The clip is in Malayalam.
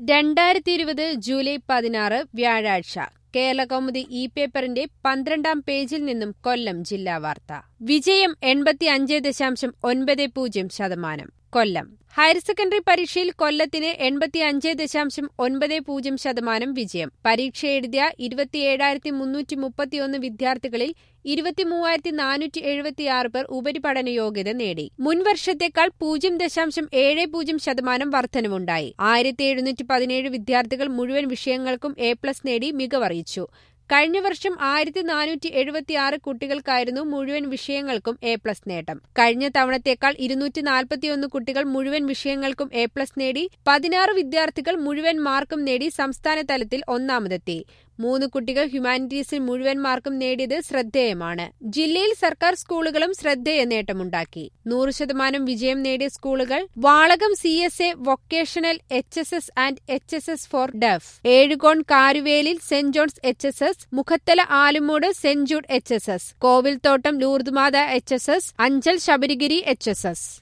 രണ്ടായിരത്തി ഇരുപത് ജൂലൈ പതിനാറ് വ്യാഴാഴ്ച കേരളകൗമുദി ഇ പേപ്പറിന്റെ പന്ത്രണ്ടാം പേജിൽ നിന്നും കൊല്ലം ജില്ലാ വാർത്ത വിജയം എൺപത്തി അഞ്ച് ദശാംശം ഒൻപത് പൂജ്യം ശതമാനം കൊല്ലം ഹയർ സെക്കൻഡറി പരീക്ഷയിൽ കൊല്ലത്തിന് എൺപത്തി അഞ്ച് ദശാംശം ഒൻപത് പൂജ്യം ശതമാനം വിജയം പരീക്ഷ എഴുതിയ ഇരുപത്തിയേഴായിരത്തി മുന്നൂറ്റി മുപ്പത്തിയൊന്ന് വിദ്യാർത്ഥികളിൽ ഇരുപത്തിമൂവായിരത്തി നാനൂറ്റി എഴുപത്തിയാറ് പേർ ഉപരിപഠന യോഗ്യത നേടി മുൻവർഷത്തേക്കാൾ പൂജ്യം ദശാംശം ഏഴ് പൂജ്യം ശതമാനം വർധനവുണ്ടായി ആയിരത്തി എഴുന്നൂറ്റി പതിനേഴ് വിദ്യാർത്ഥികൾ മുഴുവൻ വിഷയങ്ങൾക്കും എ പ്ലസ് നേടി മികവറിയിച്ചു കഴിഞ്ഞ വർഷം ആയിരത്തി നാനൂറ്റി എഴുപത്തിയാറ് കുട്ടികൾക്കായിരുന്നു മുഴുവൻ വിഷയങ്ങൾക്കും എ പ്ലസ് നേട്ടം കഴിഞ്ഞ തവണത്തേക്കാൾ ഇരുന്നൂറ്റി നാൽപ്പത്തിയൊന്ന് കുട്ടികൾ മുഴുവൻ വിഷയങ്ങൾക്കും എ പ്ലസ് നേടി പതിനാറ് വിദ്യാർത്ഥികൾ മുഴുവൻ മാർക്കും നേടി സംസ്ഥാന തലത്തിൽ ഒന്നാമതെത്തി മൂന്ന് കുട്ടികൾ ഹ്യൂമാനിറ്റീസിൽ മുഴുവൻ മാർക്കും നേടിയത് ശ്രദ്ധേയമാണ് ജില്ലയിൽ സർക്കാർ സ്കൂളുകളും ശ്രദ്ധേയ നേട്ടമുണ്ടാക്കി നൂറ് ശതമാനം വിജയം നേടിയ സ്കൂളുകൾ Valakom C S A vocational H S S and H S S for deaf Ezhukone Karuvelil saint John's H S S Mukhathala Alumoodu saint Jude H S S Kovilthottam Lourdmatha H S S Anchal Sabarigiri H S S